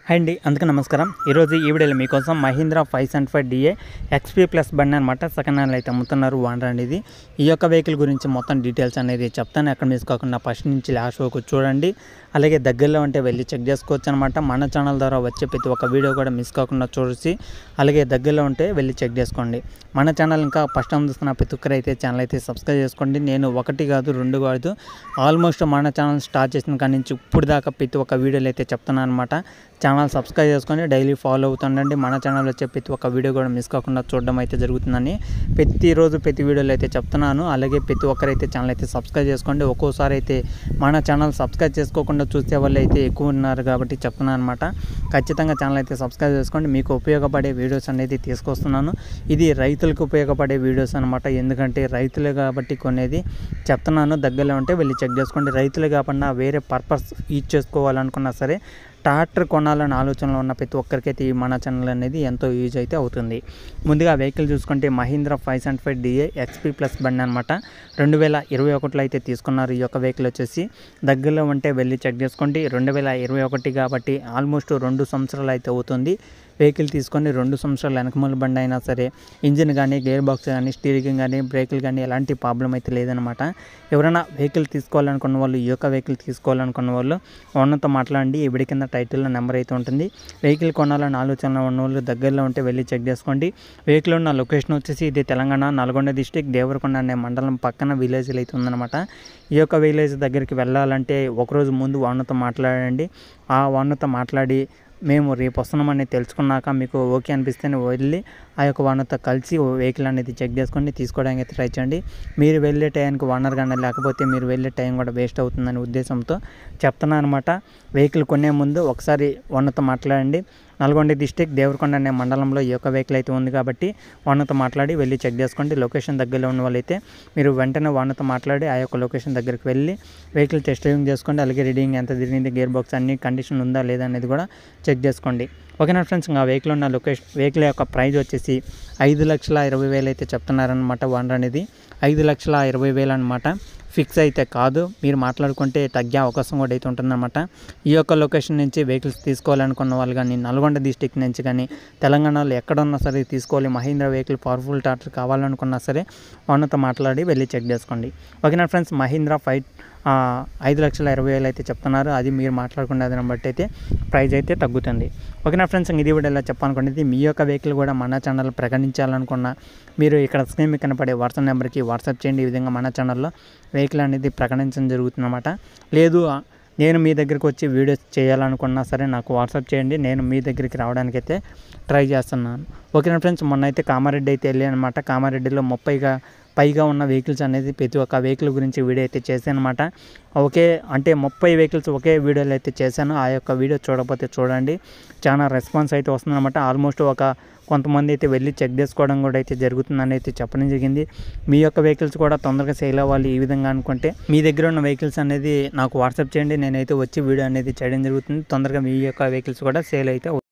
hi అండి అందుకు నమస్కారం ఈరోజు ఈ వీడియోలో మీకోసం Mahindra five seventy five DA XP plus బండి అనమాట సెకండ్ హ్యాండ్ అయితే అమ్ముతున్నారు వాండర్ అనేది ఈ యొక్క వెహికల్ గురించి మొత్తం డీటెయిల్స్ అనేది చెప్తాను ఎక్కడ మిస్ కాకుండా ఫస్ట్ నుంచి లాస్ట్ వరకు చూడండి అలాగే దగ్గరలో ఉంటే వెళ్ళి చెక్ చేసుకోవచ్చు అనమాట మన ఛానల్ ద్వారా వచ్చే ప్రతి ఒక్క వీడియో కూడా మిస్ కాకుండా చూసి అలాగే దగ్గరలో ఉంటే వెళ్ళి చెక్ చేసుకోండి మన ఛానల్ ఇంకా ఫస్ట్ టైం చూస్తున్న ప్రతి ఒక్కరు అయితే ఛానల్ అయితే సబ్స్క్రైబ్ చేసుకోండి నేను ఒకటి కాదు రెండు కాదు ఆల్మోస్ట్ మన ఛానల్ స్టార్ట్ చేసిన కాడి నుంచి ఇప్పుడు దాకా ప్రతి ఒక్క వీడియోలు అయితే చెప్తున్నాను అనమాట ఛానల్ సబ్స్క్రైబ్ చేసుకొని డైలీ ఫాలో అవుతుండండి మన ఛానల్ వచ్చే ప్రతి ఒక్క వీడియో కూడా మిస్ కాకుండా చూడడం అయితే జరుగుతుందని ప్రతిరోజు ప్రతి వీడియోలో అయితే చెప్తున్నాను అలాగే ప్రతి ఒక్కరైతే ఛానల్ అయితే సబ్స్క్రైబ్ చేసుకోండి ఒక్కోసారి అయితే మన ఛానల్ సబ్స్క్రైబ్ చేసుకోకుండా చూసే వాళ్ళు అయితే ఎక్కువ ఉన్నారు కాబట్టి చెప్తున్నాను అనమాట ఖచ్చితంగా ఛానల్ అయితే సబ్స్క్రైబ్ చేసుకోండి మీకు ఉపయోగపడే వీడియోస్ అనేది తీసుకొస్తున్నాను ఇది రైతులకు ఉపయోగపడే వీడియోస్ అనమాట ఎందుకంటే రైతులే కాబట్టి కొనేది చెప్తున్నాను దగ్గరలో ఉంటే వెళ్ళి చెక్ చేసుకోండి రైతులే కాకుండా వేరే పర్పస్ యూజ్ చేసుకోవాలనుకున్నా సరే ట్రాక్టర్ కొనాలన్న ఆలోచనలో ఉన్న ప్రతి ఒక్కరికైతే ఈ మన ఛానల్ అనేది ఎంతో యూజ్ అయితే అవుతుంది ముందుగా వెహికల్ చూసుకుంటే Mahindra five seventy five DA XP plus బండి అనమాట రెండు వేల ఇరవై ఒకటిలో అయితే తీసుకున్నారు ఈ యొక్క వెహికల్ వచ్చేసి దగ్గరలో ఉంటే వెళ్ళి చెక్ చేసుకోండి రెండు వేల ఇరవై ఒకటి కాబట్టి ఆల్మోస్ట్ రెండు సంవత్సరాలు అయితే అవుతుంది వెహికల్ తీసుకొని రెండు సంవత్సరాలు వెనకమల బండి అయినా సరే ఇంజిన్ కానీ గేర్ బాక్స్ కానీ స్టీరింగ్ కానీ బ్రేకులు కానీ ఎలాంటి ప్రాబ్లం అయితే లేదనమాట ఎవరైనా వెహికల్ తీసుకోవాలనుకున్న వాళ్ళు ఈ యొక్క వెహికల్ తీసుకోవాలనుకున్న వాళ్ళు ఓనర్తో మాట్లాడండి ఇవిడి కింద టైటిల్లో నెంబర్ అయితే ఉంటుంది వెహికల్ కొనాలని ఆలోచన ఉన్న వాళ్ళు దగ్గరలో ఉంటే వెళ్ళి చెక్ చేసుకోండి వెహికల్ ఉన్న లొకేషన్ వచ్చేసి ఇది తెలంగాణ నల్గొండ డిస్టిక్ దేవరకొండ అనే మండలం పక్కన విలేజ్లో అయితే ఉందన్నమాట ఈ యొక్క విలేజ్ దగ్గరికి వెళ్ళాలంటే ఒకరోజు ముందు ఓనర్తో మాట్లాడండి ఆ ఓనర్తో మాట్లాడి మేము రేపు వస్తున్నామని తెలుసుకున్నాక మీకు ఓకే అనిపిస్తేనే వెళ్ళి ఆ యొక్క ఓనర్తో కలిసి వెహికల్ అనేది చెక్ చేసుకొని తీసుకోవడానికి అయితే ట్రై చేయండి మీరు వెళ్ళే టైంకి ఓనర్ కానీ లేకపోతే మీరు వెళ్ళే టైం కూడా వేస్ట్ అవుతుందనే ఉద్దేశంతో చెప్తున్నాను అనమాట వెహికల్ కొనే ముందు ఒకసారి ఓనర్తో మాట్లాడండి నల్గొండ డిస్టిక్ దేవరకొండ అనే మండలంలో ఈ యొక్క వెహికల్ అయితే ఉంది కాబట్టి ఓనర్తో మాట్లాడి వెళ్ళి చెక్ చేసుకోండి లొకేషన్ దగ్గరలో ఉన్న వాళ్ళైతే మీరు వెంటనే ఓనర్తో మాట్లాడి ఆ యొక్క లొకేషన్ దగ్గరికి వెళ్ళి వెహికల్ టెస్ట్ డ్రైవింగ్ చేసుకోండి అలాగే రీడింగ్ ఎంత తిరిగింది గేర్ బాక్స్ అన్ని కండిషన్ ఉందా లేదా అనేది కూడా చెక్ చేసుకోండి ఓకేనా ఫ్రెండ్స్ ఇంకా వెహికల్ ఉన్న లొకేషన్ వెహికల్ యొక్క ప్రైస్ వచ్చేసి ఐదు లక్షల ఇరవై వేలు అయితే చెప్తున్నారనమాట వన్ అనేది ఐదు లక్షల ఇరవై వేలు అనమాట ఫిక్స్ అయితే కాదు మీరు మాట్లాడుకుంటే తగ్గే అవకాశం కూడా అయితే ఉంటుందన్నమాట ఈ యొక్క లొకేషన్ నుంచి వెహికల్స్ తీసుకోవాలనుకున్న వాళ్ళు కానీ నల్గొండ డిస్టిక్ నుంచి కానీ తెలంగాణలో ఎక్కడున్నా సరే తీసుకోవాలి మహీంద్రా వెహికల్ పవర్ఫుల్ టాటర్ కావాలనుకున్నా సరే వాళ్ళతో మాట్లాడి వెళ్ళి చెక్ చేసుకోండి ఓకేనా ఫ్రెండ్స్ మహీంద్రా ఫైవ్ ఐదు లక్షల ఇరవై వేలు అయితే చెప్తున్నారు అది మీరు మాట్లాడుకునే దాన్ని బట్టి అయితే ప్రైస్ అయితే తగ్గుతుంది ఓకేనా ఫ్రెండ్స్ ఇది కూడా ఇలా చెప్పాలనుకునేది మీ యొక్క వెహికల్ కూడా మన ఛానల్ ప్రకటించాలనుకున్న మీరు ఇక్కడ స్క్రీన్ మీద కనపడే వాట్సాప్ నెంబర్కి వాట్సాప్ చేయండి ఈ విధంగా మన ఛానల్లో వెహికల్ అనేది ప్రకటించడం జరుగుతుందన్నమాట లేదు నేను మీ దగ్గరికి వచ్చి వీడియోస్ చేయాలనుకున్నా సరే నాకు వాట్సాప్ చేయండి నేను మీ దగ్గరికి రావడానికైతే ట్రై చేస్తున్నాను ఓకేనా ఫ్రెండ్స్ మొన్న అయితే కామారెడ్డి అయితే వెళ్ళి అనమాట కామారెడ్డిలో ముప్పైగా పైగా ఉన్న వెహికల్స్ అనేది ప్రతి ఒక్క వెహికల్ గురించి వీడియో అయితే చేశాను అనమాట ఒకే అంటే ముప్పై వెహికల్స్ ఒకే వీడియోలో అయితే చేశాను ఆ యొక్క వీడియో చూడకపోతే చూడండి చాలా రెస్పాన్స్ అయితే వస్తుందన్నమాట ఆల్మోస్ట్ ఒక కొంతమంది అయితే వెళ్ళి చెక్ చేసుకోవడం కూడా అయితే జరుగుతుందని అయితే చెప్పడం జరిగింది మీ యొక్క వెహికల్స్ కూడా తొందరగా సేల్ అవ్వాలి ఈ విధంగా అనుకుంటే మీ దగ్గర ఉన్న వెహికల్స్ అనేది నాకు వాట్సాప్ చేయండి నేనైతే వచ్చి వీడియో అనేది చేయడం జరుగుతుంది తొందరగా మీ యొక్క వెహికల్స్ కూడా సేల్ అయితే